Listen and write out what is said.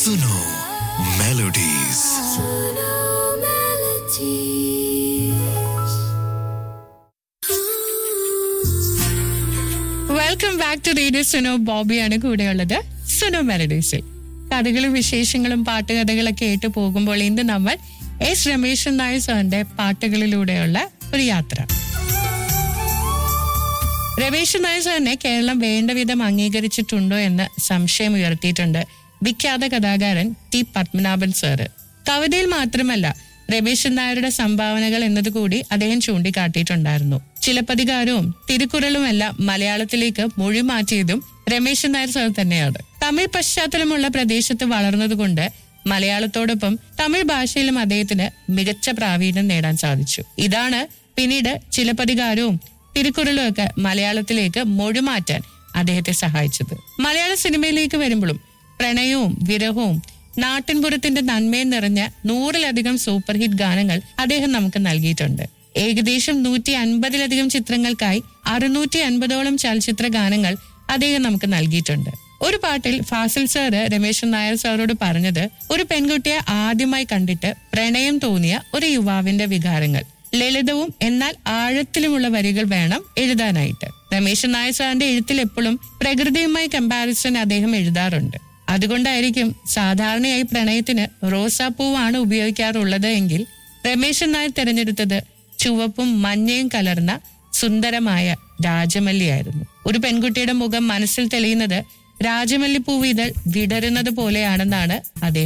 Suno melodies welcome back to radio Suno ബോബിയാണ് കൂടെയുള്ളത് സുനോ മെലഡീസിൽ കഥകളും വിശേഷങ്ങളും പാട്ടുകഥകളൊക്കെ ആയിട്ട് പോകുമ്പോൾ ഇന്ന് നമ്മൾ എസ് രമേശൻ നായർ സാറിന്റെ പാട്ടുകളിലൂടെയുള്ള ഒരു യാത്ര രമേശൻ നായർ സാറിനെ കേരളം വേണ്ട വിധം അംഗീകരിച്ചിട്ടുണ്ടോ എന്ന് സംശയം ഉയർത്തിയിട്ടുണ്ട് വിഖ്യാത കഥാകാരൻ ടി പത്മനാഭൻ സാറ് കവിതയിൽ മാത്രമല്ല രമേശൻ നായരുടെ സംഭാവനകൾ എന്നതുകൂടി അദ്ദേഹം ചൂണ്ടിക്കാട്ടിയിട്ടുണ്ടായിരുന്നു ചിലപ്പതികാരവും തിരുക്കുറളുമെല്ലാം മലയാളത്തിലേക്ക് മൊഴി മാറ്റിയതും രമേശൻ നായർ സാർ തന്നെയാണ് തമിഴ് പശ്ചാത്തലമുള്ള പ്രദേശത്ത് വളർന്നതുകൊണ്ട് മലയാളത്തോടൊപ്പം തമിഴ് ഭാഷയിലും അദ്ദേഹത്തിന് മികച്ച പ്രാവീണ്യം നേടാൻ സാധിച്ചു ഇതാണ് പിന്നീട് ചിലപ്പതികാരവും തിരുക്കുറളും ഒക്കെ മലയാളത്തിലേക്ക് മൊഴിമാറ്റാൻ അദ്ദേഹത്തെ സഹായിച്ചത് മലയാള സിനിമയിലേക്ക് വരുമ്പോഴും പ്രണയവും വിരഹവും നാട്ടിൻപുറത്തിന്റെ നന്മയും നിറഞ്ഞ നൂറിലധികം സൂപ്പർ ഹിറ്റ് ഗാനങ്ങൾ അദ്ദേഹം നമുക്ക് നൽകിയിട്ടുണ്ട് ഏകദേശം നൂറ്റി അൻപതിലധികം ചിത്രങ്ങൾക്കായി അറുന്നൂറ്റി അൻപതോളം ചലച്ചിത്ര ഗാനങ്ങൾ അദ്ദേഹം നമുക്ക് നൽകിയിട്ടുണ്ട് ഒരു പാട്ടിൽ ഫാസിൽ സാറ് രമേശൻ നായർ സാറോട് പറഞ്ഞത് ഒരു പെൺകുട്ടിയെ ആദ്യമായി കണ്ടിട്ട് പ്രണയം തോന്നിയ ഒരു യുവാവിന്റെ വികാരങ്ങൾ ലളിതവും എന്നാൽ ആഴത്തിലുമുള്ള വരികൾ വേണം എഴുതാനായിട്ട് രമേശൻ നായർ സാറിന്റെ എഴുത്തിൽ എപ്പോഴും പ്രകൃതിയുമായി കമ്പാരിസൺ അദ്ദേഹം എഴുതാറുണ്ട് അതുകൊണ്ടായിരിക്കും സാധാരണയായി പ്രണയത്തിന് റോസാപ്പൂവാണ് ഉപയോഗിക്കാറുള്ളത് എങ്കിൽ രമേശൻ നായർ തിരഞ്ഞെടുത്തത് ചുവപ്പും മഞ്ഞയും കലർന്ന സുന്ദരമായ രാജമല്ലിയായിരുന്നു ഒരു പെൺകുട്ടിയുടെ മുഖം മനസ്സിൽ തെളിയുന്നത് രാജമല്ലിപ്പൂവ് ഇതൾ വിടരുന്നത് പോലെയാണെന്നാണ് അദ്ദേഹം